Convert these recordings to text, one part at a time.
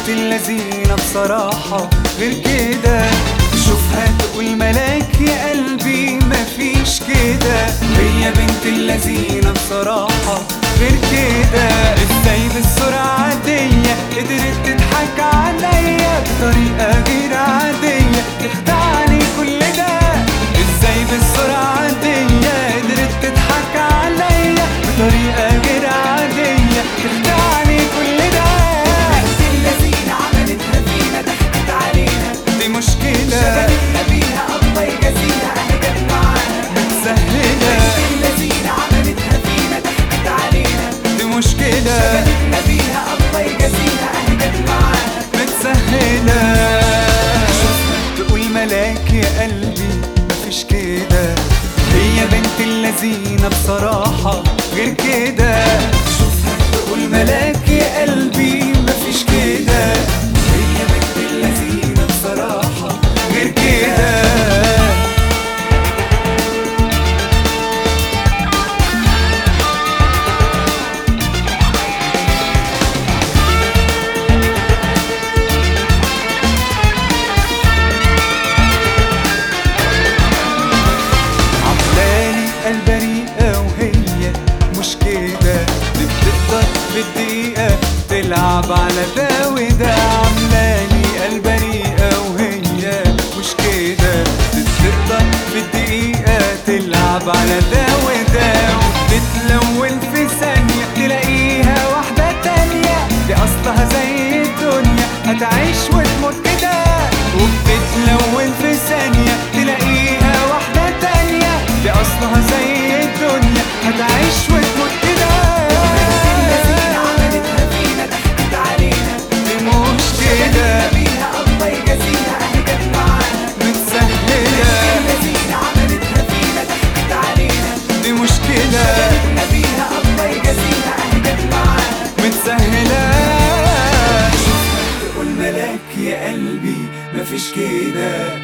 بنت اللذينة بصراحة غير كده شوفها تقول ملاك يا قلبي مفيش كده هي بنت اللذينة بصراحة غير كده ازاي بالسرعة عادية قدرت تضحك عليا بطريقة غير عادية تخدعني كل ده ازاي بالسرعة عادية قدرت تضحك عليا بطريقة غير عادية تخدعني كل ده بنت اللذينة عملتها فينا ضحكت علينا دي مشكلة شغلتنا بيها الله يجازيها اهي جت معانا متسهلة بنت اللذينة عملتها فينا ضحكت علينا دي مشكلة شغلتنا بيها الله يجازيها اهي جت معانا متسهلة تقول ملاك يا قلبي مفيش كده هي بنت اللذينة بصراحة غير كده شوفها تقول ملاك يا قلبي مفيش كده هي بنت اللذينة بصراحة غير كده عملالي البريئة وهي مش كده دي بتقدر في الدقيقة تلعب على ده وده عملالي البريئة وهي مش كده دي بتقدر في الدقيقة تلعب على ده وده وبتتلون في ثانية تلاقيها واحدة تانية دي أصلها زي الدنيا هتعيش وتموت كده وبتتلون في ثانية تلاقيها واحدة تانية دي أصلها زي الدنيا هتعيش وتموت كده اللذينة عملتها فينا ضحكت علينا دي مش كده بيها الله يجازيها اهي جت معانا متسهلة اللذينة عملتها فينا ضحكت علينا دي مشكلة شغلتنا بيها الله يجازيها اهي جت معانا متسهلة تقول ملاك يا قلبي مفيش كده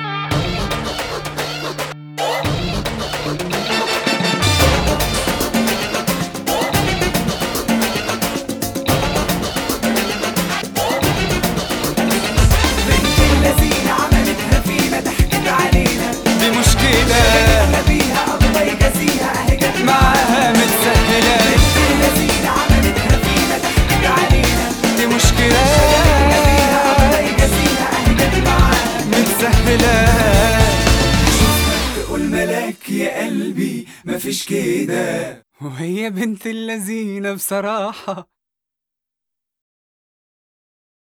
بنت اللذينة عملتها فينا ضحكت علينا دي مشكلة شغلتنا بيها الله يجازيها اهي جت معاها متسهلة بنت اللذينة عملتها فينا ضحكت علينا دي مشكلة بيها الله يجازيها اهي جت معانا متسهلة تقول ملاك يا قلبي مفيش كده وهي بنت اللذينة بصراحة